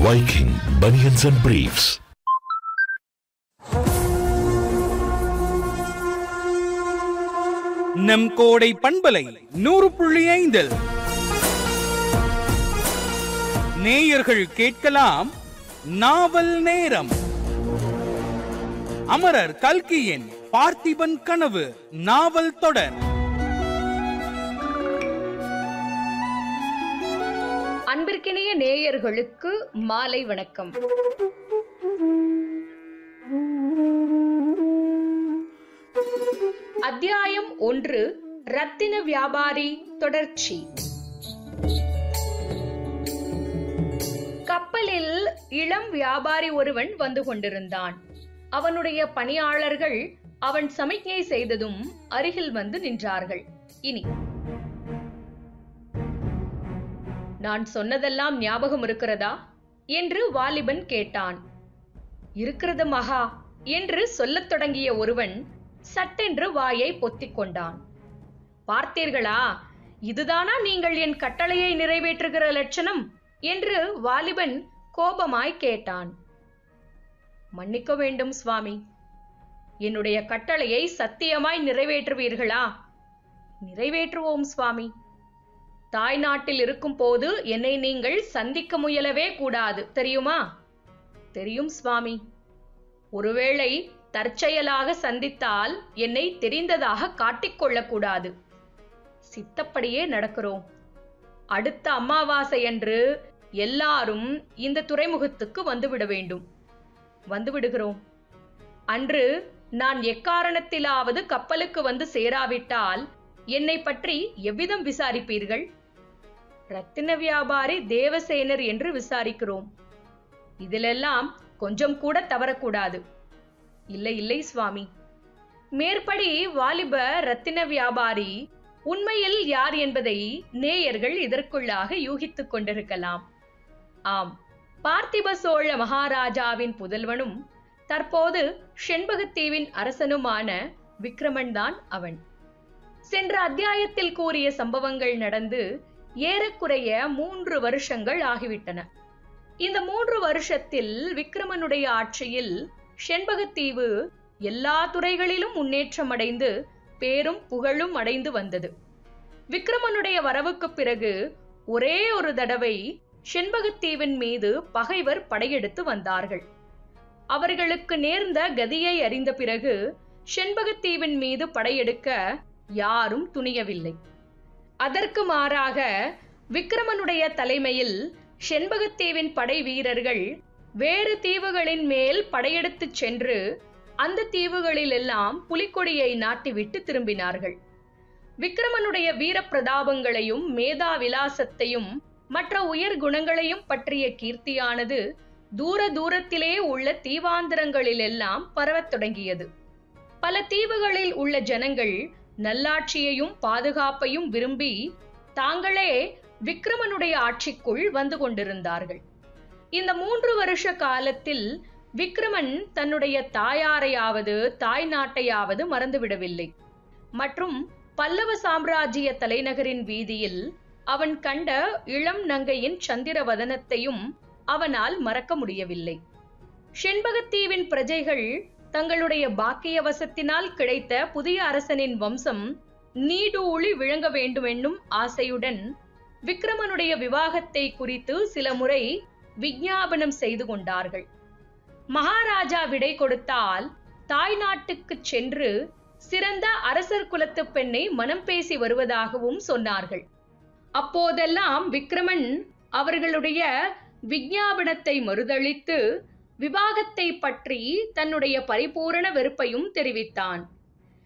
Viking Bunions and Briefs. நம் கோடை பண்பலை நூறு புள்ளி ஐந்தில் நேயர்கள் கேட்கலாம் நாவல் நேரம் அமரர் கல்கியின் பார்த்திபன் கனவு நாவல் தொடர் அன்பிற்கினிய நேயர்களுக்கு மாலை வணக்கம் அத்தியாயம் ஒன்று ரத்தின வியாபாரி தொடர்ச்சி கப்பலில் இளம் வியாபாரி ஒருவன் வந்து கொண்டிருந்தான் அவனுடைய பணியாளர்கள் அவன் சமிக்ஞை செய்ததும் அருகில் வந்து நின்றார்கள் இனி நான் சொன்னதெல்லாம் ஞாபகம் இருக்கிறதா என்று வாலிபன் கேட்டான் இருக்கிறது மகா என்று சொல்லத் தொடங்கிய ஒருவன் சட்டென்று வாயை பொத்திக் கொண்டான் பார்த்தீர்களா இதுதானா நீங்கள் என் கட்டளையை நிறைவேற்றுகிற லட்சணம் என்று வாலிபன் கோபமாய் கேட்டான் மன்னிக்க வேண்டும் சுவாமி என்னுடைய கட்டளையை சத்தியமாய் நிறைவேற்றுவீர்களா நிறைவேற்றுவோம் சுவாமி தாய் நாட்டில் இருக்கும் போது என்னை நீங்கள் சந்திக்க முயலவே கூடாது தெரியுமா தெரியும் சுவாமி ஒருவேளை தற்செயலாக சந்தித்தால் என்னை தெரிந்ததாக காட்டிக்கொள்ளக்கூடாது சித்தப்படியே நடக்கிறோம் அடுத்த அமாவாசையன்று எல்லாரும் இந்த துறைமுகத்துக்கு வந்துவிட வேண்டும் வந்துவிடுகிறோம் அன்று நான் எக்காரணத்திலாவது கப்பலுக்கு வந்து சேராவிட்டால் என்னை பற்றி எவ்விதம் விசாரிப்பீர்கள் ரத்தின வியாபாரி தேவசேனர் என்று விசாரிக்கிறோம் இதிலெல்லாம் கொஞ்சம் கூட தவறக்கூடாது இல்லை இல்லை சுவாமி மேற்படி வாலிப ரத்தின வியாபாரி உண்மையில் யார் என்பதை நேயர்கள் இதற்குள்ளாக யூகித்துக் கொண்டிருக்கலாம் ஆம் பார்த்திப சோழ மகாராஜாவின் புதல்வனும் தற்போது செண்பகத்தீவின் அரசனுமான விக்ரமன் தான் அவன் சென்ற அத்தியாயத்தில் கூறிய சம்பவங்கள் நடந்து ஏறக்குறைய மூன்று வருஷங்கள் ஆகிவிட்டன இந்த மூன்று வருஷத்தில் விக்ரமனுடைய ஆட்சியில் செண்பகத்தீவு எல்லா துறைகளிலும் முன்னேற்றம் அடைந்து பேரும் புகழும் அடைந்து வந்தது விக்ரமனுடைய வரவுக்குப் பிறகு ஒரே ஒரு தடவை செண்பகத்தீவின் மீது பகைவர் படையெடுத்து வந்தார்கள் அவர்களுக்கு நேர்ந்த கதியை அறிந்த பிறகு செண்பகத்தீவின் மீது படையெடுக்க யாரும் துணியவில்லை அதற்கு மாறாக விக்ரமனுடைய தலைமையில் செண்பகத்தீவின் படை வீரர்கள் வேறு தீவுகளின் மேல் படையெடுத்துச் சென்று அந்த தீவுகளிலெல்லாம் புலிக்கொடியை நாட்டிவிட்டு திரும்பினார்கள் விக்ரமனுடைய வீர பிரதாபங்களையும் மேதா விலாசத்தையும் மற்ற உயர் குணங்களையும் பற்றிய கீர்த்தியானது தூர தூரத்திலே உள்ள தீவாந்திரங்களிலெல்லாம் பரவத் தொடங்கியது பல தீவுகளில் உள்ள ஜனங்கள் நல்லாட்சியையும் பாதுகாப்பையும் விரும்பி தாங்களே விக்ரமனுடைய ஆட்சிக்குள் வந்து கொண்டிருந்தார்கள் இந்த மூன்று வருஷ காலத்தில் விக்ரமன் தன்னுடைய தாயாரையாவது தாய் நாட்டையாவது மறந்துவிடவில்லை மற்றும் பல்லவ சாம்ராஜ்ய தலைநகரின் வீதியில் அவன் கண்ட இளம் நங்கையின் சந்திரவதனத்தையும் அவனால் மறக்க முடியவில்லை செண்பகத்தீவின் பிரஜைகள் தங்களுடைய பாக்கியவசத்தினால் கிடைத்த புதிய அரசனின் வம்சம் நீடூழி விளங்க வேண்டுமென்னும் ஆசையுடன் விக்ரமனுடைய விவாகத்தை குறித்து சில முறை விஞ்ஞாபனம் செய்து கொண்டார்கள் மகாராஜா விடை கொடுத்தால் தாய் நாட்டுக்குச் சென்று சிறந்த அரசர் குலத்து பெண்ணை மனம் பேசி வருவதாகவும் சொன்னார்கள் அப்போதெல்லாம் விக்ரமன் அவர்களுடைய விஞ்ஞாபனத்தை மறுதளித்து விவாகத்தை பற்றி தன்னுடைய பரிபூரண வெறுப்பையும் தெரிவித்தான்